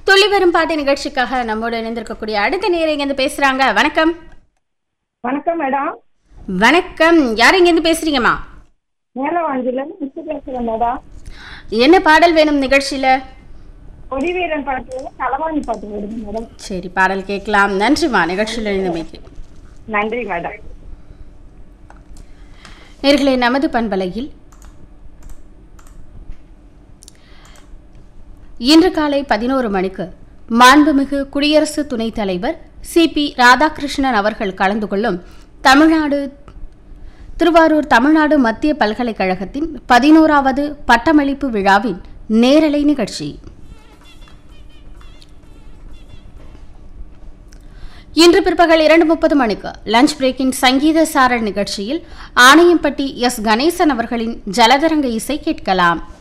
துள்ளி வரும் பாட்டு நிகழ்ச்சிக்காக நம்மோடு இணைந்திருக்கக்கூடிய அடுத்த நேரம் இங்கேருந்து பேசுறாங்க வணக்கம் வணக்கம் மேடம் வணக்கம் யார் இங்கேருந்து பேசுறீங்கம்மா மேலவாஞ்சிலேருந்து மிஸ் பேசுகிறேன் மேடம் என்ன பாடல் வேணும் நிகழ்ச்சியில கொடிவீரன் பாட்டு களவாணி பாட்டு வருது மேடம் சரி பாடல் கேட்கலாம் நன்றிம்மா நிகழ்ச்சியில் இணைந்தமைக்கு நன்றி மேடம் நேர்களே நமது பண்பலையில் இன்று காலை பதினோரு மணிக்கு மாண்புமிகு குடியரசு துணைத் தலைவர் சி பி ராதாகிருஷ்ணன் அவர்கள் கலந்து கொள்ளும் தமிழ்நாடு திருவாரூர் தமிழ்நாடு மத்திய பல்கலைக்கழகத்தின் பதினோராவது பட்டமளிப்பு விழாவின் நேரலை நிகழ்ச்சி இன்று பிற்பகல் இரண்டு முப்பது மணிக்கு லஞ்ச் பிரேக்கின் சங்கீத சாரல் நிகழ்ச்சியில் ஆணையம்பட்டி எஸ் கணேசன் அவர்களின் ஜலதரங்க இசை கேட்கலாம்